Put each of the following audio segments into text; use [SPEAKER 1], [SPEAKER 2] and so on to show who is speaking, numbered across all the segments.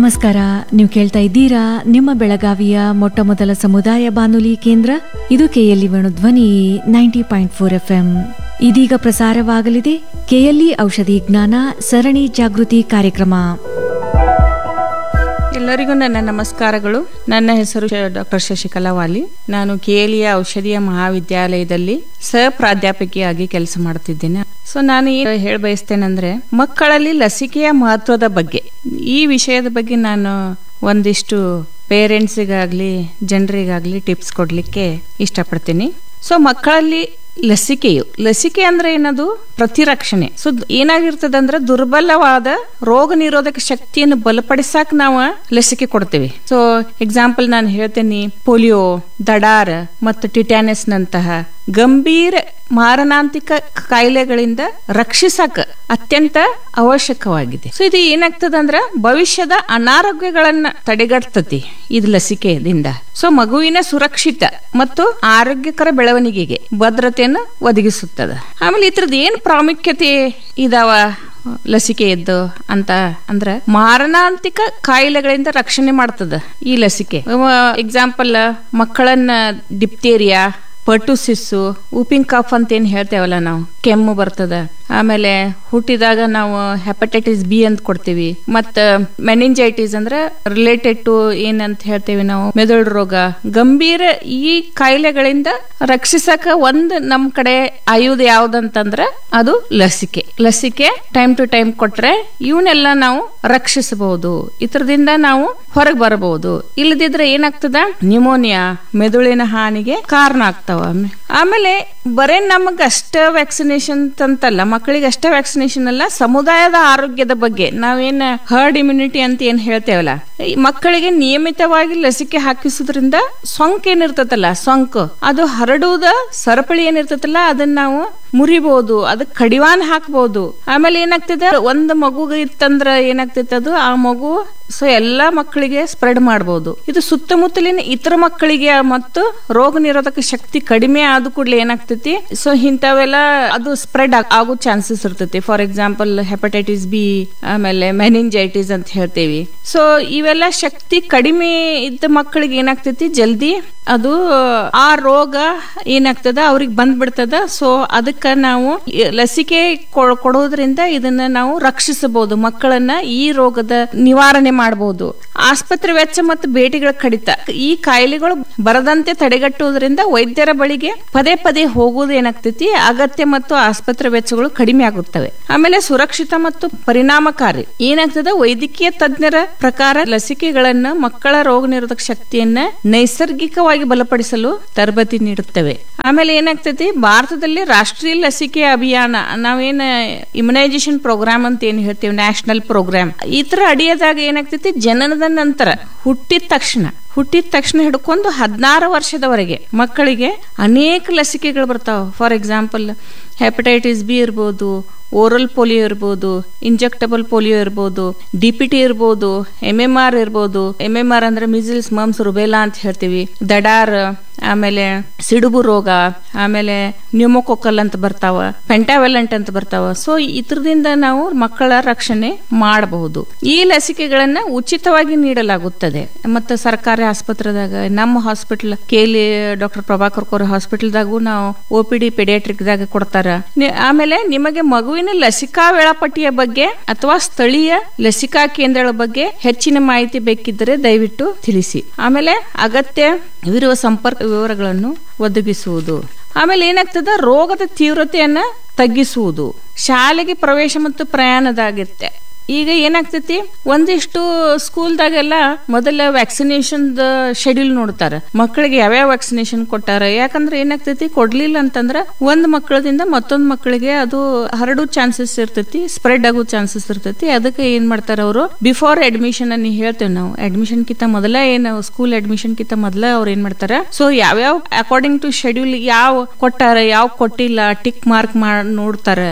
[SPEAKER 1] ನಮಸ್ಕಾರ ನೀವು ಕೇಳ್ತಾ ಇದ್ದೀರಾ ನಿಮ್ಮ ಬೆಳಗಾವಿಯ ಮೊಟ್ಟ ಮೊದಲ ಸಮುದಾಯ ಬಾನುಲಿ ಕೇಂದ್ರ ಇದು KLE Venu Dhwani ninety point four F M ಇದೀಗ ಪ್ರಸಾರವಾಗಲಿದೆ ಕೆಎಲ್ಇ ಔಷಧಿ ಜ್ಞಾನ ಸರಣಿ ಜಾಗೃತಿ ಕಾರ್ಯಕ್ರಮ
[SPEAKER 2] ಎಲ್ಲರಿಗೂ ನನ್ನ ನಮಸ್ಕಾರಗಳು ನನ್ನ ಹೆಸರು ಡಾಕ್ಟರ್ ಶಶಿಕಲಾ ವಾಲಿ ನಾನು ಕೇಲಿಯ ಔಷಧೀಯ ಮಹಾವಿದ್ಯಾಲಯದಲ್ಲಿ ಸಹ ಪ್ರಾಧ್ಯಾಪಕಿಯಾಗಿ ಕೆಲಸ ಮಾಡ್ತಿದ್ದೇನೆ ಸೊ ನಾನು ಏನು ಹೇಳ ಬಯಸ್ತೇನೆಂದ್ರೆ ಮಕ್ಕಳಲ್ಲಿ ಲಸಿಕೆಯ ಮಹತ್ವದ ಬಗ್ಗೆ ಈ ವಿಷಯದ ಬಗ್ಗೆ ನಾನು ಒಂದಿಷ್ಟು ಪೇರೆಂಟ್ಸಿಗಾಗ್ಲಿ ಜನರಿಗಾಗ್ಲಿ ಟಿಪ್ಸ್ ಕೊಡ್ಲಿಕ್ಕೆ ಇಷ್ಟಪಡ್ತೀನಿ ಸೊ ಮಕ್ಕಳಲ್ಲಿ ಲಸಿಕೆಯು ಲಸಿಕೆ ಅಂದ್ರೆ ಏನದು ಪ್ರತಿರಕ್ಷಣೆ ಸೊ ಏನಾಗಿರ್ತದೆ ಅಂದ್ರೆ ದುರ್ಬಲವಾದ ರೋಗ ನಿರೋಧಕ ಶಕ್ತಿಯನ್ನು ಬಲಪಡಿಸಾಕ ನಾವು ಲಸಿಕೆ ಕೊಡ್ತೀವಿ ಸೊ ಎಕ್ಸಾಂಪಲ್ ನಾನು ಹೇಳ್ತೇನೆ ಪೋಲಿಯೋ ದಡಾರ್ ಮತ್ತು ಟಿಟ್ಯಾನಸ್ ನಂತಹ ಗಂಭೀರ ಮಾರಣಾಂತಿಕ ಕಾಯಿಲೆಗಳಿಂದ ರಕ್ಷಿಸಕ ಅತ್ಯಂತ ಅವಶ್ಯಕವಾಗಿದೆ ಸೊ ಇದು ಏನಾಗ್ತದ ಅಂದ್ರ ಭವಿಷ್ಯದ ಅನಾರೋಗ್ಯಗಳನ್ನ ತಡೆಗಟ್ತತಿ ಇದು ಲಸಿಕೆದಿಂದ ಸೊ ಮಗುವಿನ ಸುರಕ್ಷಿತ ಮತ್ತು ಆರೋಗ್ಯಕರ ಬೆಳವಣಿಗೆಗೆ ಭದ್ರತೆಯನ್ನು ಒದಗಿಸುತ್ತದೆ ಆಮೇಲೆ ಇದ್ರದ್ದು ಏನ್ ಪ್ರಾಮುಖ್ಯತೆ ಇದಾವ ಲಸಿಕೆಯದ್ದು ಅಂತ ಅಂದ್ರ ಮಾರಣಾಂತಿಕ ಕಾಯಿಲೆಗಳಿಂದ ರಕ್ಷಣೆ ಮಾಡ್ತದ ಈ ಲಸಿಕೆ ಎಕ್ಸಾಂಪಲ್ ಮಕ್ಕಳನ್ನ ಡಿಪ್ತೇರಿಯಾ ಪಟುಸಿಸ್ಸು ಉಪಿನ್ ಕಫ್ ಅಂತ ಏನ್ ಹೇಳ್ತೇವಲ್ಲ ನಾವು ಕೆಮ್ಮು ಬರ್ತದ ಆಮೇಲೆ ಹುಟ್ಟಿದಾಗ ನಾವು ಹೆಪಟೈಟಿಸ್ ಬಿ ಅಂತ ಕೊಡ್ತೀವಿ ಮತ್ತ ಮೆನಿಂಜೈಟಿಸ್ ಅಂದ್ರೆ ರಿಲೇಟೆಡ್ ಟು ಏನಂತ ಹೇಳ್ತೇವೆ ನಾವು ಮೆದುಳು ರೋಗ ಗಂಭೀರ ಈ ಕಾಯಿಲೆಗಳಿಂದ ರಕ್ಷಿಸಕ ಒಂದ್ ನಮ್ ಕಡೆ ಆಯುಧ ಯಾವ್ದಂತಂದ್ರ ಅದು ಲಸಿಕೆ ಲಸಿಕೆ ಟೈಮ್ ಟು ಟೈಮ್ ಕೊಟ್ರೆ ಇವನ್ನೆಲ್ಲ ನಾವು ರಕ್ಷಿಸಬಹುದು ಇತರದಿಂದ ನಾವು ಹೊರಗೆ ಬರಬಹುದು ಇಲ್ಲದಿದ್ರೆ ಏನಾಗ್ತದ ನ್ಯೂಮೋನಿಯಾ ಮೆದುಳಿನ ಹಾನಿಗೆ ಕಾರಣ ಆಗ್ತಾವ ಆಮೇಲೆ ಬರೇ ನಮಗ ಅಷ್ಟ ವ್ಯಾಕ್ಸಿನೇಷನ್ ಅಂತಲ್ಲ ಮಕ್ಕಳಿಗೆ ಅಷ್ಟೇ ವ್ಯಾಕ್ಸಿನೇಷನ್ ಅಲ್ಲ ಸಮುದಾಯದ ಆರೋಗ್ಯದ ಬಗ್ಗೆ ನಾವೇನ್ ಹರ್ಡ್ ಇಮ್ಯುನಿಟಿ ಅಂತ ಏನ್ ಹೇಳ್ತೇವಲ್ಲ ಈ ಮಕ್ಕಳಿಗೆ ನಿಯಮಿತವಾಗಿ ಲಸಿಕೆ ಹಾಕಿಸೋದ್ರಿಂದ ಸೊಂಕ್ ಏನಿರ್ತತಲ್ಲ ಸೊಂಕು ಅದು ಹರಡುವುದ ಸರಪಳಿ ಏನಿರ್ತತಲ್ಲ ಅದನ್ನ ನಾವು ಮುರಿಬಹುದು ಅದಕ್ಕೆ ಕಡಿವಾನ್ ಹಾಕ್ಬಹುದು ಆಮೇಲೆ ಏನಾಗ್ತದೆ ಒಂದ್ ಮಗು ಇತ್ತಂದ್ರ ಏನಾಗ್ತೈತೆ ಅದು ಆ ಮಗು ಸೊ ಎಲ್ಲಾ ಮಕ್ಕಳಿಗೆ ಸ್ಪ್ರೆಡ್ ಮಾಡಬಹುದು ಇದು ಸುತ್ತಮುತ್ತಲಿನ ಇತರ ಮಕ್ಕಳಿಗೆ ಮತ್ತು ರೋಗ ನಿರೋಧಕ ಶಕ್ತಿ ಕಡಿಮೆ ಆದ ಕೂಡಲೇ ಏನಾಗ್ತೈತಿ ಸೊ ಇಂಥವೆಲ್ಲ ಅದು ಸ್ಪ್ರೆಡ್ ಆಗೋ ಚಾನ್ಸಸ್ ಇರ್ತೈತಿ ಫಾರ್ ಎಕ್ಸಾಂಪಲ್ ಹೆಪಟೈಟಿಸ್ ಬಿ ಆಮೇಲೆ ಮೆನಿಂಜೈಟಿಸ್ ಅಂತ ಹೇಳ್ತೇವಿ ಸೊ ಇವೆಲ್ಲ ಶಕ್ತಿ ಕಡಿಮೆ ಇದ್ದ ಮಕ್ಕಳಿಗೆ ಏನಾಗ್ತೈತಿ ಜಲ್ದಿ ಅದು ಆ ರೋಗ ಏನಾಗ್ತದ ಅವ್ರಿಗೆ ಬಂದ್ಬಿಡ್ತದ ಸೊ ಅದಕ್ಕ ನಾವು ಲಸಿಕೆ ಕೊಡೋದ್ರಿಂದ ಇದನ್ನ ನಾವು ರಕ್ಷಿಸಬಹುದು ಮಕ್ಕಳನ್ನ ಈ ರೋಗದ ನಿವಾರಣೆ ಮಾಡಬಹುದು ಆಸ್ಪತ್ರೆ ವೆಚ್ಚ ಮತ್ತು ಭೇಟಿಗಳ ಕಡಿತ ಈ ಕಾಯಿಲೆಗಳು ಬರದಂತೆ ತಡೆಗಟ್ಟುವುದರಿಂದ ವೈದ್ಯರ ಬಳಿಗೆ ಪದೇ ಪದೇ ಹೋಗುವುದು ಏನಾಗ್ತೈತಿ ಅಗತ್ಯ ಮತ್ತು ಆಸ್ಪತ್ರೆ ವೆಚ್ಚಗಳು ಕಡಿಮೆ ಆಗುತ್ತವೆ ಆಮೇಲೆ ಸುರಕ್ಷಿತ ಮತ್ತು ಪರಿಣಾಮಕಾರಿ ಏನಾಗ್ತದ ವೈದ್ಯಕೀಯ ತಜ್ಞರ ಪ್ರಕಾರ ಲಸಿಕೆಗಳನ್ನ ಮಕ್ಕಳ ರೋಗ ನಿರೋಧಕ ಶಕ್ತಿಯನ್ನ ನೈಸರ್ಗಿಕವಾಗಿ ಬಲಪಡಿಸಲು ತರಬೇತಿ ನೀಡುತ್ತವೆ ಆಮೇಲೆ ಏನಾಗ್ತೈತಿ ಭಾರತದಲ್ಲಿ ರಾಷ್ಟ್ರೀಯ ಲಸಿಕೆ ಅಭಿಯಾನ ನಾವೇನ ಇಮ್ಯುನೈಸೇಷನ್ ಪ್ರೋಗ್ರಾಮ್ ಅಂತ ಏನ್ ಹೇಳ್ತೀವಿ ನ್ಯಾಷನಲ್ ಪ್ರೋಗ್ರಾಮ್ ಈ ತರ ಅಡಿಯದಾಗ ಏನಾಗ್ತೈತಿ ಜನನದ ನಂತರ ಹುಟ್ಟಿದ ತಕ್ಷಣ ಹುಟ್ಟಿದ ತಕ್ಷಣ ಹಿಡ್ಕೊಂಡು ಹದಿನಾರು ವರ್ಷದವರೆಗೆ ಮಕ್ಕಳಿಗೆ ಅನೇಕ ಲಸಿಕೆಗಳು ಬರ್ತಾವ ಫಾರ್ ಎಕ್ಸಾಂಪಲ್ ಹೆಪಟೈಟಿಸ್ ಬಿ ಇರ್ಬೋದು ಓರಲ್ ಪೋಲಿಯೋ ಇರ್ಬೋದು ಇಂಜೆಕ್ಟಬಲ್ ಪೋಲಿಯೋ ಇರ್ಬೋದು ಡಿ ಪಿ ಟಿ ಇರ್ಬೋದು ಎಂ ಎಂ ಆರ್ ಇರ್ಬೋದು ಎಂ ಎಂ ಆರ್ ಅಂದ್ರೆ ಮಿಸಿಲ್ಸ್ ಮಮ್ಸ್ ರುಬೇಲಾ ಅಂತ ಹೇಳ್ತೀವಿ ದಡಾರ್ ಆಮೇಲೆ ಸಿಡುಬು ರೋಗ ಆಮೇಲೆ ನ್ಯೂಮೋಕೊಕಲ್ ಅಂತ ಬರ್ತಾವ ಪೆಂಟಾವೆಲೆಂಟ್ ಅಂತ ಬರ್ತಾವ ಸೊ ಇದ್ರದಿಂದ ನಾವು ಮಕ್ಕಳ ರಕ್ಷಣೆ ಮಾಡಬಹುದು ಈ ಲಸಿಕೆಗಳನ್ನ ಉಚಿತವಾಗಿ ನೀಡಲಾಗುತ್ತದೆ ಮತ್ತು ಸರ್ಕಾರಿ ಆಸ್ಪತ್ರೆದಾಗ ನಮ್ಮ ಹಾಸ್ಪಿಟಲ್ ಕೇಲಿ ಡಾಕ್ಟರ್ ಪ್ರಭಾಕರ್ ಕೋರ್ ಹಾಸ್ಪಿಟಲ್ದಾಗೂ ನಾವು ಒ ಪಿ ಡಿ ಪೆಡಿಯಾಟ್ರಿಕ್ ದಾಗ ಕೊಡ್ತಾರ ಆಮೇಲೆ ನಿಮಗೆ ಮಗುವಿನ ಲಸಿಕಾ ವೇಳಾಪಟ್ಟಿಯ ಬಗ್ಗೆ ಅಥವಾ ಸ್ಥಳೀಯ ಲಸಿಕಾ ಕೇಂದ್ರಗಳ ಬಗ್ಗೆ ಹೆಚ್ಚಿನ ಮಾಹಿತಿ ಬೇಕಿದ್ದರೆ ದಯವಿಟ್ಟು ತಿಳಿಸಿ ಆಮೇಲೆ ಅಗತ್ಯವಿರುವ ಸಂಪರ್ಕ ವಿವರಗಳನ್ನು ಒದಗಿಸುವುದು ಆಮೇಲೆ ಏನಾಗ್ತದ ರೋಗದ ತೀವ್ರತೆಯನ್ನ ತಗ್ಗಿಸುವುದು ಶಾಲೆಗೆ ಪ್ರವೇಶ ಮತ್ತು ಪ್ರಯಾಣದಾಗಿರುತ್ತೆ ಈಗ ಏನಾಗ್ತೈತಿ ಒಂದಿಷ್ಟು ಸ್ಕೂಲ್ದಾಗೆಲ್ಲ ಮೊದಲ ವ್ಯಾಕ್ಸಿನೇಷನ್ ಶೆಡ್ಯೂಲ್ ನೋಡ್ತಾರ ಮಕ್ಕಳಿಗೆ ಯಾವ್ಯಾವ ವ್ಯಾಕ್ಸಿನೇಷನ್ ಕೊಟ್ಟಾರ ಯಾಕಂದ್ರೆ ಏನಾಗ್ತೈತಿ ಕೊಡ್ಲಿಲ್ಲ ಅಂತಂದ್ರ ಒಂದ್ ಮಕ್ಕಳದಿಂದ ಮತ್ತೊಂದ್ ಮಕ್ಕಳಿಗೆ ಅದು ಹರಡು ಚಾನ್ಸಸ್ ಇರ್ತೈತಿ ಸ್ಪ್ರೆಡ್ ಆಗೋ ಚಾನ್ಸಸ್ ಇರ್ತೈತಿ ಅದಕ್ಕೆ ಏನ್ ಮಾಡ್ತಾರ ಅವರು ಬಿಫೋರ್ ಅಡ್ಮಿಷನ್ ಅನ್ನ ಹೇಳ್ತೇವೆ ನಾವು ಅಡ್ಮಿಷನ್ ಕಿಂತ ಮೊದಲ ಏನು ಸ್ಕೂಲ್ ಅಡ್ಮಿಷನ್ ಕಿಂತ ಮೊದಲ ಅವ್ರು ಏನ್ ಮಾಡ್ತಾರ ಸೊ ಯಾವ್ಯಾವ ಅಕಾರ್ಡಿಂಗ್ ಟು ಶೆಡ್ಯೂಲ್ ಯಾವ ಕೊಟ್ಟಾರ ಯಾವ ಕೊಟ್ಟಿಲ್ಲ ಟಿಕ್ ಮಾರ್ಕ್ ಮಾಡ್ ನೋಡ್ತಾರ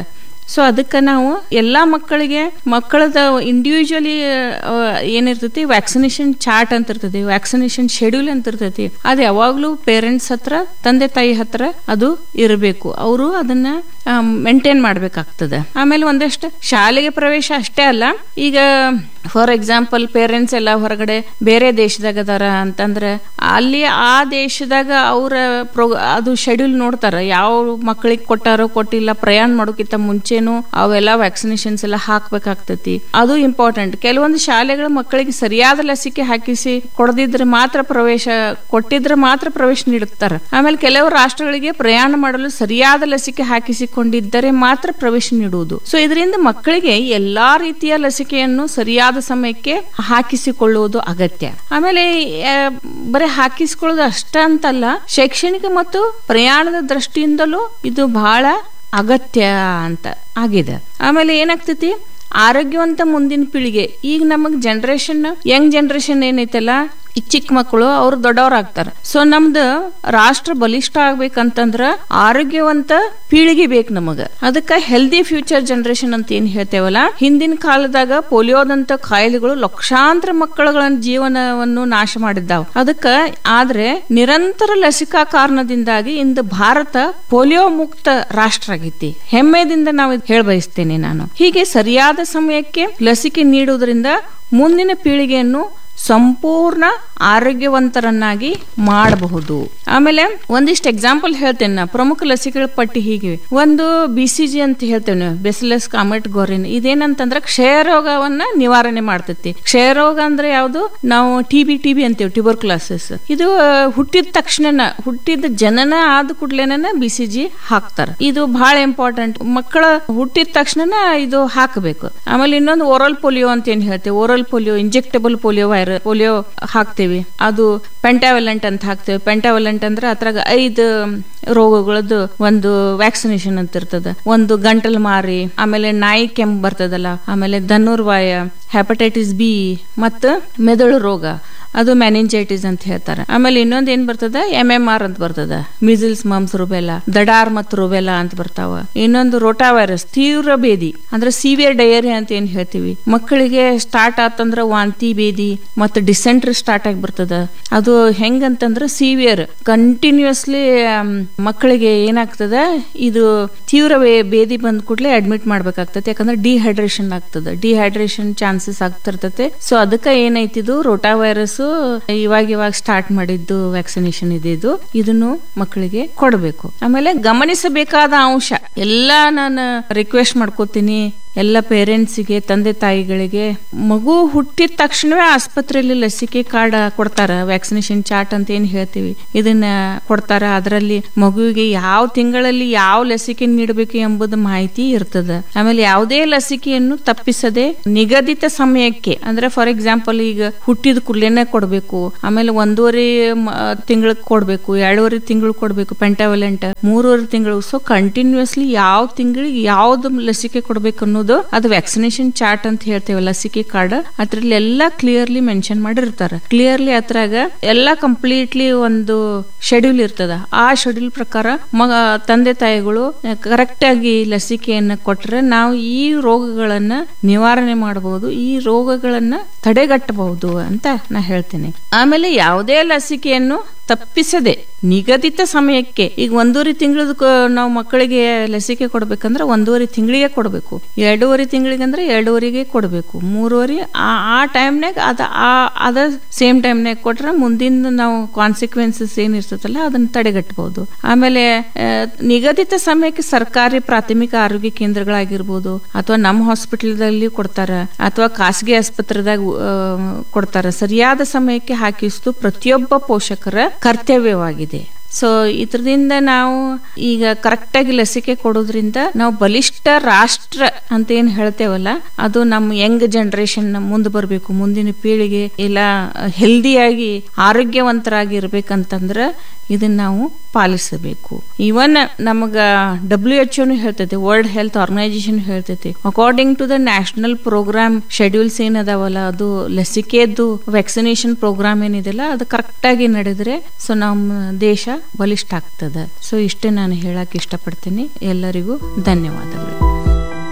[SPEAKER 2] ಸೊ ಅದಕ್ಕೆ ನಾವು ಎಲ್ಲಾ ಮಕ್ಕಳಿಗೆ ಮಕ್ಕಳದ ಇಂಡಿವಿಜುವಲಿ ಏನಿರ್ತೈತಿ ವ್ಯಾಕ್ಸಿನೇಷನ್ ಚಾರ್ಟ್ ಅಂತ ಇರ್ತೈತಿ ವ್ಯಾಕ್ಸಿನೇಷನ್ ಶೆಡ್ಯೂಲ್ ಅಂತ ಇರ್ತೈತಿ ಅದು ಯಾವಾಗ್ಲೂ ಪೇರೆಂಟ್ಸ್ ಹತ್ರ ತಂದೆ ತಾಯಿ ಹತ್ರ ಅದು ಇರಬೇಕು ಅವರು ಅದನ್ನ ಮೇಂಟೈನ್ ಮಾಡ್ಬೇಕಾಗ್ತದೆ ಆಮೇಲೆ ಒಂದಷ್ಟು ಶಾಲೆಗೆ ಪ್ರವೇಶ ಅಷ್ಟೇ ಅಲ್ಲ ಈಗ ಫಾರ್ ಎಕ್ಸಾಂಪಲ್ ಪೇರೆಂಟ್ಸ್ ಎಲ್ಲ ಹೊರಗಡೆ ಬೇರೆ ದೇಶದಾಗ ಅದಾರ ಅಂತಂದ್ರೆ ಅಲ್ಲಿ ಆ ದೇಶದಾಗ ಅವರ ಪ್ರೋ ಅದು ಶೆಡ್ಯೂಲ್ ನೋಡ್ತಾರ ಯಾವ ಮಕ್ಕಳಿಗೆ ಕೊಟ್ಟಾರೋ ಕೊಟ್ಟಿಲ್ಲ ಪ್ರಯಾಣ ಮಾಡೋಕ್ಕಿಂತ ಮುಂಚೆನೂ ಅವೆಲ್ಲ ವ್ಯಾಕ್ಸಿನೇಷನ್ಸ್ ಎಲ್ಲ ಹಾಕ್ಬೇಕಾಗ್ತತಿ ಅದು ಇಂಪಾರ್ಟೆಂಟ್ ಕೆಲವೊಂದು ಶಾಲೆಗಳ ಮಕ್ಕಳಿಗೆ ಸರಿಯಾದ ಲಸಿಕೆ ಹಾಕಿಸಿ ಕೊಡದಿದ್ರೆ ಮಾತ್ರ ಪ್ರವೇಶ ಕೊಟ್ಟಿದ್ರೆ ಮಾತ್ರ ಪ್ರವೇಶ ನೀಡುತ್ತಾರೆ ಆಮೇಲೆ ಕೆಲವು ರಾಷ್ಟ್ರಗಳಿಗೆ ಪ್ರಯಾಣ ಮಾಡಲು ಸರಿಯಾದ ಲಸಿಕೆ ಹಾಕಿಸಿಕೊಂಡಿದ್ದರೆ ಮಾತ್ರ ಪ್ರವೇಶ ನೀಡುವುದು ಸೊ ಇದರಿಂದ ಮಕ್ಕಳಿಗೆ ಎಲ್ಲಾ ರೀತಿಯ ಲಸಿಕೆಯನ್ನು ಸರಿಯಾದ ಸಮಯಕ್ಕೆ ಹಾಕಿಸಿಕೊಳ್ಳುವುದು ಅಗತ್ಯ ಆಮೇಲೆ ಆ, ಬರೀ ಹಾಕಿಸಿಕೊಳ್ಳೋದು ಅಷ್ಟ ಅಂತಲ್ಲ ಶೈಕ್ಷಣಿಕ ಮತ್ತು ಪ್ರಯಾಣದ ದೃಷ್ಟಿಯಿಂದಲೂ ಇದು ಬಹಳ ಅಗತ್ಯ ಅಂತ ಆಗಿದೆ ಆಮೇಲೆ ಏನಾಗ್ತೈತಿ ಆರೋಗ್ಯವಂತ ಮುಂದಿನ ಪೀಳಿಗೆ ಈಗ ನಮಗ್ ಜನರೇಷನ್ ಯಂಗ್ ಜನರೇಷನ್ ಏನೈತಲ್ಲ ಈ ಚಿಕ್ಕ ಮಕ್ಕಳು ಅವ್ರು ದೊಡ್ಡವ್ರಾಗ್ತಾರ ಸೊ ನಮ್ದು ರಾಷ್ಟ್ರ ಬಲಿಷ್ಠ ಆಗ್ಬೇಕಂತಂದ್ರ ಆರೋಗ್ಯವಂತ ಪೀಳಿಗೆ ಬೇಕು ನಮಗ ಅದಕ್ಕ ಹೆಲ್ದಿ ಫ್ಯೂಚರ್ ಜನರೇಷನ್ ಅಂತ ಏನ್ ಹೇಳ್ತೇವಲ್ಲ ಹಿಂದಿನ ಕಾಲದಾಗ ಪೋಲಿಯೋದಂತ ಕಾಯಿಲೆಗಳು ಲಕ್ಷಾಂತರ ಮಕ್ಕಳ ಜೀವನವನ್ನು ನಾಶ ಮಾಡಿದ್ದಾವ ಅದಕ್ಕ ಆದ್ರೆ ನಿರಂತರ ಲಸಿಕಾ ಕಾರಣದಿಂದಾಗಿ ಇಂದು ಭಾರತ ಪೋಲಿಯೋ ಮುಕ್ತ ರಾಷ್ಟ್ರ ಆಗೈತಿ ಹೆಮ್ಮೆದಿಂದ ನಾವು ಹೇಳ ಬಯಸ್ತೇನೆ ನಾನು ಹೀಗೆ ಸರಿಯಾದ ಸಮಯಕ್ಕೆ ಲಸಿಕೆ ನೀಡುವುದರಿಂದ ಮುಂದಿನ ಪೀಳಿಗೆಯನ್ನು ಸಂಪೂರ್ಣ ಆರೋಗ್ಯವಂತರನ್ನಾಗಿ ಮಾಡಬಹುದು ಆಮೇಲೆ ಒಂದಿಷ್ಟು ಎಕ್ಸಾಂಪಲ್ ಹೇಳ್ತೇನೆ ನಾ ಪ್ರಮುಖ ಲಸಿಕೆಗಳ ಪಟ್ಟಿ ಹೀಗೆ ಒಂದು ಬಿಸಿಜಿ ಅಂತ ಹೇಳ್ತೇವೆ ಬೆಸಿಲಸ್ ಕಾಮೆಟ್ ಗೋರಿನ್ ಇದೇನಂತಂದ್ರೆ ಕ್ಷಯರೋಗವನ್ನ ನಿವಾರಣೆ ಮಾಡ್ತೈತಿ ಕ್ಷಯರೋಗ ಅಂದ್ರೆ ಯಾವುದು ನಾವು ಟಿಬಿ ಟಿಬಿ ಅಂತೀವಿ ಟ್ಯೂಬರ್ ಕ್ಲಾಸಸ್ ಇದು ಆ, ಹುಟ್ಟಿದ ತಕ್ಷಣ ಹುಟ್ಟಿದ ಜನನ ಆದ ಕೂಡ್ಲೇನ ಬಿಸಿಜಿ ಹಾಕ್ತಾರ ಇದು ಬಹಳ ಇಂಪಾರ್ಟೆಂಟ್ ಮಕ್ಕಳ ಹುಟ್ಟಿದ ತಕ್ಷಣ ಇದು ಹಾಕಬೇಕು ಆಮೇಲೆ ಇನ್ನೊಂದು ಓರಲ್ ಪೋಲಿಯೋ ಅಂತ ಏನ್ ಹೇಳ್ತೇವೆ oral polio injectable polio virus polio ಹಾಕ್ತೇವೆ ಅದು ಪೆಂಟಾವೆಲೆಂಟ್ ಅಂತ ಹಾಕ್ತೇವೆ ಪೆಂಟಾವೆಲೆಂಟ್ ಅಂದ್ರೆ ಅದ್ರಾಗ ಐದು ರೋಗಗಳದ್ದು ಒಂದು ವ್ಯಾಕ್ಸಿನೇಷನ್ ಅಂತ ಇರ್ತದ ಒಂದು ಗಂಟಲು ಮಾರಿ ಆಮೇಲೆ ನಾಯಿ ಕೆಂಪು ಬರ್ತದಲ್ಲ ಆಮೇಲೆ ಧನುರ್ವಾಯ ಹೆಪಟೈಟಿಸ್ ಬಿ ಮತ್ತು ಮೆದುಳು ರೋಗ ಅದು ಮ್ಯಾನಿಂಜೈಟಿಸ್ ಅಂತ ಹೇಳ್ತಾರೆ ಆಮೇಲೆ ಇನ್ನೊಂದ್ ಏನ್ ಬರ್ತದ ಎಂ ಎಂ ಆರ್ ಅಂತ ಬರ್ತದ ಮಿಸಿಲ್ಸ್ ಮಮ್ಸ್ ರುಬೆಲಾ ದಡಾರ್ ಮತ್ತು ರುಬೆಲಾ ಅಂತ ಬರ್ತಾವ ಇನ್ನೊಂದು ರೋಟಾ ವೈರಸ್ ತೀವ್ರ ಬೇದಿ ಅಂದ್ರೆ ಸಿವಿಯರ್ ಡಯರಿ ಅಂತ ಏನ್ ಹೇಳ್ತೀವಿ ಮಕ್ಕಳಿಗೆ ಸ್ಟಾರ್ಟ್ ಆತಂದ್ರ ವಾಂತಿ ಬೇದಿ ಮತ್ತು ಡಿಸೆಂಟ್ರಿ ಸ್ಟಾರ್ಟ್ ಆಗಿ ಬರ್ತದ ಅದು ಹೆಂಗಂತಂದ್ರ ಸಿವಿಯರ್ ಕಂಟಿನ್ಯೂಸ್ಲಿ ಮಕ್ಕಳಿಗೆ ಏನಾಗ್ತದ ಇದು ತೀವ್ರ ಬೇ- ಬೇದಿ ಬಂದ ಕೂಡಲೇ ಅಡ್ಮಿಟ್ ಮಾಡ್ಬೇಕಾಗ್ತದೆ ಯಾಕಂದ್ರೆ ಡಿಹೈಡ್ರೇಷನ್ ಆಗ್ತದೆ ಡಿಹೈಡ್ರೇಷನ್ ಚಾನ್ಸಸ್ ಆಗ್ತಿರ್ತತೆ ಸೊ ಅದಕ್ಕೆ ಏನೈತಿದು ರೋಟಾ ವೈರಸ್ ಇವಾಗ ಇವಾಗ ಸ್ಟಾರ್ಟ್ ಮಾಡಿದ್ದು ವ್ಯಾಕ್ಸಿನೇಷನ್ ಇದಿದ್ದು ಇದನ್ನು ಮಕ್ಕಳಿಗೆ ಕೊಡಬೇಕು ಆಮೇಲೆ ಗಮನಿಸಬೇಕಾದ ಅಂಶ ಎಲ್ಲಾ ನಾನು ರಿಕ್ವೆಸ್ಟ್ ಮಾಡ್ಕೋತೀನಿ ಎಲ್ಲ ಪೇರೆಂಟ್ಸಿಗೆ ತಂದೆ ತಾಯಿಗಳಿಗೆ ಮಗು ಹುಟ್ಟಿದ ತಕ್ಷಣವೇ ಆಸ್ಪತ್ರೆಯಲ್ಲಿ ಲಸಿಕೆ ಕಾರ್ಡ್ ಕೊಡ್ತಾರ ವ್ಯಾಕ್ಸಿನೇಷನ್ ಚಾರ್ಟ್ ಅಂತ ಏನ್ ಹೇಳ್ತೀವಿ ಇದನ್ನ ಕೊಡ್ತಾರ ಅದರಲ್ಲಿ ಮಗುವಿಗೆ ಯಾವ ತಿಂಗಳಲ್ಲಿ ಯಾವ ಲಸಿಕೆ ನೀಡಬೇಕು ಎಂಬುದು ಮಾಹಿತಿ ಇರ್ತದ ಆಮೇಲೆ ಯಾವುದೇ ಲಸಿಕೆಯನ್ನು ತಪ್ಪಿಸದೆ ನಿಗದಿತ ಸಮಯಕ್ಕೆ ಅಂದ್ರೆ ಫಾರ್ ಎಕ್ಸಾಂಪಲ್ ಈಗ ಹುಟ್ಟಿದ ಕೂಡಲೇನೆ ಕೊಡಬೇಕು ಆಮೇಲೆ ಒಂದೂವರೆ ತಿಂಗಳಿಗೆ ಕೊಡಬೇಕು ಎರಡೂವರೆ ತಿಂಗಳು ಕೊಡಬೇಕು ಪೆಂಟಾವೆಲೆಂಟ್ ಮೂರುವರೆ ತಿಂಗಳು ಸೊ ಕಂಟಿನ್ಯೂಸ್ಲಿ ಯಾವ ತಿಂಗಳಿಗೆ ಯಾವ್ದು ಲಸಿಕೆ ಕೊಡ್ಬೇಕು ಅನ್ನೋದು ಅದು ವ್ಯಾಕ್ಸಿನೇಷನ್ ಚಾರ್ಟ್ ಅಂತ ಹೇಳ್ತೇವೆ ಲಸಿಕೆ ಕಾರ್ಡ್ ಅದ್ರಲ್ಲಿ ಎಲ್ಲಾ ಕ್ಲಿಯರ್ಲಿ ಮೆನ್ಷನ್ ಮಾಡಿರ್ತಾರೆ ಕ್ಲಿಯರ್ಲಿ ಅದ್ರಾಗ ಎಲ್ಲಾ ಕಂಪ್ಲೀಟ್ಲಿ ಒಂದು ಶೆಡ್ಯೂಲ್ ಇರ್ತದ ಆ ಶೆಡ್ಯೂಲ್ ಪ್ರಕಾರ ಮಗ ತಂದೆ ತಾಯಿಗಳು ಕರೆಕ್ಟ್ ಆಗಿ ಲಸಿಕೆಯನ್ನ ಕೊಟ್ರೆ ನಾವು ಈ ರೋಗಗಳನ್ನ ನಿವಾರಣೆ ಮಾಡಬಹುದು ಈ ರೋಗಗಳನ್ನ ತಡೆಗಟ್ಟಬಹುದು ಅಂತ ನಾ ಹೇಳ್ತೇನೆ ಆಮೇಲೆ ಯಾವುದೇ ಲಸಿಕೆಯನ್ನು ತಪ್ಪಿಸದೆ ನಿಗದಿತ ಸಮಯಕ್ಕೆ ಈಗ ಒಂದೂವರೆ ತಿಂಗಳದ ನಾವು ಮಕ್ಕಳಿಗೆ ಲಸಿಕೆ ಕೊಡ್ಬೇಕಂದ್ರೆ ಒಂದೂವರೆ ತಿಂಗಳಿಗೆ ಕೊಡಬೇಕು ಎರಡೂವರೆ ತಿಂಗಳಿಗೆ ಅಂದ್ರೆ ಎರಡೂವರೆಗೆ ಕೊಡಬೇಕು ಮೂರುವರೆ ಆ ಆ ಟೈಮ್ನಾಗ ಅದ ಆ ಅದ ಸೇಮ್ ಟೈಮ್ನಾಗ ಕೊಟ್ರೆ ಮುಂದಿನ ನಾವು ಕಾನ್ಸಿಕ್ವೆನ್ಸಸ್ ಏನಿರ್ತದಲ್ಲ ಅದನ್ನ ತಡೆಗಟ್ಟಬಹುದು ಆಮೇಲೆ ಆ, ನಿಗದಿತ ಸಮಯಕ್ಕೆ ಸರ್ಕಾರಿ ಪ್ರಾಥಮಿಕ ಆರೋಗ್ಯ ಕೇಂದ್ರಗಳಾಗಿರ್ಬೋದು ಅಥವಾ ನಮ್ಮ ಹಾಸ್ಪಿಟಲ್ದಲ್ಲಿ ಕೊಡ್ತಾರ ಅಥವಾ ಖಾಸಗಿ ಆಸ್ಪತ್ರೆದಾಗ ಆ, ಕೊಡ್ತಾರ ಸರಿಯಾದ ಸಮಯಕ್ಕೆ ಹಾಕಿಸುವುದು ಪ್ರತಿಯೊಬ್ಬ ಪೋಷಕರ ಕರ್ತವ್ಯವಾಗಿದೆ ಸೊ ಇದರಿಂದ ನಾವು ಈಗ ಕರೆಕ್ಟ್ ಆಗಿ ಲಸಿಕೆ ಕೊಡೋದ್ರಿಂದ ನಾವು ಬಲಿಷ್ಠ ರಾಷ್ಟ್ರ ಅಂತ ಏನ್ ಹೇಳ್ತೇವಲ್ಲ ಅದು ನಮ್ಮ ಯಂಗ್ ಜನರೇಷನ್ ಮುಂದೆ ಬರಬೇಕು ಮುಂದಿನ ಪೀಳಿಗೆ ಇಲ್ಲ ಹೆಲ್ದಿಯಾಗಿ ಆರೋಗ್ಯವಂತರಾಗಿ ಇರ್ಬೇಕಂತಂದ್ರ ಇದನ್ನ ನಾವು ಪಾಲಿಸಬೇಕು ಇವನ್ ನಮಗ ಡಬ್ಲ್ಯೂ ಎಚ್ ಒನು ಹೇಳ್ತೈತಿ ವರ್ಲ್ಡ್ ಹೆಲ್ತ್ ಆರ್ಗನೈಸೇಷನ್ ಹೇಳ್ತೈತಿ according to the national programme schedules ಏನದಾವಲ್ಲ ಅದು ಲಸಿಕೆದ್ದು ವ್ಯಾಕ್ಸಿನೇಷನ್ ಪ್ರೋಗ್ರಾಮ್ ಏನಿದೆಲ್ಲ ಅದು ಕರೆಕ್ಟ್ ಆಗಿ ನಡೆದ್ರೆ ಸೊ ನಮ್ಮ ದೇಶ ಬಲಿಷ್ಠ ಆಗ್ತದೆ ಸೊ ಇಷ್ಟೇ ನಾನು ಹೇಳಕ್ ಇಷ್ಟಪಡ್ತೀನಿ ಎಲ್ಲರಿಗೂ ಧನ್ಯವಾದಗಳು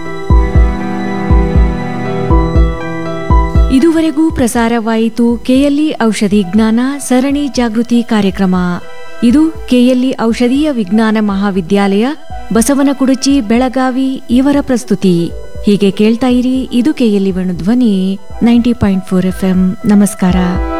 [SPEAKER 1] ಇದುವರೆಗೂ ಪ್ರಸಾರವಾಯಿತು ಕೆಎಲ್ಇ ಔಷಧಿ ಜ್ಞಾನ ಸರಣಿ ಜಾಗೃತಿ ಕಾರ್ಯಕ್ರಮ ಇದು ಕೆಎಲ್ಇ ಔಷಧೀಯ ವಿಜ್ಞಾನ ಮಹಾವಿದ್ಯಾಲಯ ಬಸವನಕುಡುಚಿ ಬೆಳಗಾವಿ ಇವರ ಪ್ರಸ್ತುತಿ ಹೀಗೆ ಕೇಳ್ತಾ ಇರಿ ಇದು KLE Venu Dhwani ninety point four F ನಮಸ್ಕಾರ